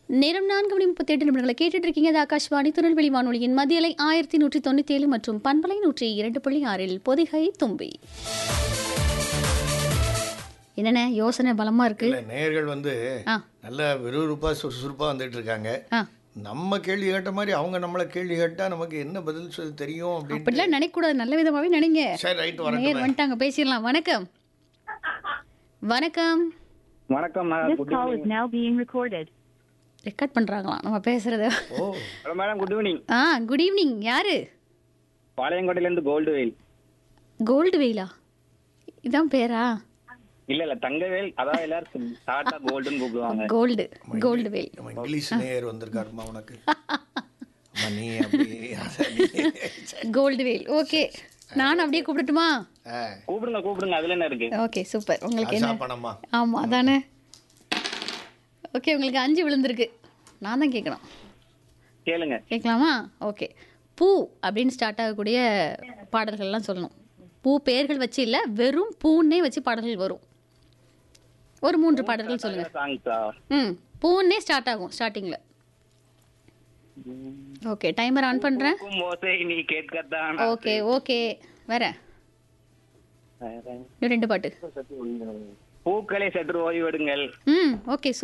நேரம் நான்கு மணி முப்பத்தி எட்டு நிமிடங்களை கேட்டுட்டு இருக்கீங்க இது ஆகாஷ்வாணி திருநெல்வேலி வானொலியின் மதியலை ஆயிரத்தி நூற்றி தொண்ணூற்றி ஏழு மற்றும் பண்பலை நூற்றி இரண்டு புள்ளி ஆறில் பொதிகை தும்பி என்னென்ன யோசனை பலமா இருக்கு இல்லை நேயர்கள் வந்து ஆ நல்ல விறுவிறுப்பாக சுறுசுறுப்பாக வந்துட்டு இருக்காங்க ஆ நம்ம கேள்வி கேட்ட மாதிரி அவங்க நம்மளை கேள்வி கேட்டால் நமக்கு என்ன பதில் சொல்ல தெரியும் அப்படின்னு அப்படிலாம் நினைக்கக்கூடாது நல்ல விதமாவே நினைங்க சரி ரைட் நேர் வரட்டும் வந்துட்டாங்க பேசிடலாம் வணக்கம் வணக்கம் வணக்கம் நான் This good call is now being recorded. Record பண்றாங்களாம் நம்ம பேசுறத ஓ ஹலோ மேடம் குட் ஈவினிங் ஆ குட் ஈவினிங் யாரு பாளையங்கோட்டையிலேருந்து கோல்டு வெயில் கோல்டு வெயிலா இதான் பேரா இல்ல இல்ல தங்கவேல் அதான் எல்லாரும் டாட்டா கோல்டுன்னு கூப்பிடுவாங்க கோல்டு கோல்டு வெயில் நம்ம இங்கிலீஷ் நேயர் வந்திருக்காருமா உனக்கு அம்மா நீ அப்படி அத நீ- கோல்டு வெயில் ஓகே நான் அப்படியே கூப்பிடட்டுமா ஆ, கூப்பிடுங்க கூப்பிடுங்க அதுல என்ன இருக்கு ஓகே சூப்பர் உங்களுக்கு காசா என்ன பணமா ஆமாம் அதானே ஓகே உங்களுக்கு அஞ்சு விழுந்திருக்கு நான் தான் கேட்கணும் கேளுங்க கேட்கலாமா ஓகே பூ அப்படின்னு ஸ்டார்ட் ஆகக்கூடிய பாடல்கள்லாம் சொல்லணும் பூ பெயர்கள் வச்சு இல்லை வெறும் பூன்னே வச்சு பாடல்கள் வரும் ஒரு மூன்று பாடல்கள் சொல்லுங்கள் சாங்ஸா ம் பூன்னே ஸ்டார்ட் ஆகும் ஸ்டார்டிங்கில் ஓகே டைமர் ஆன் பண்ணுறேன் மோசை நீ கேட்கத்தான் ஓகே ஓகே வேற இன்னும் ரெண்டு பாட்டு பூக்களை சற்று ஓய்வெடுங்கள் ம் ஓகே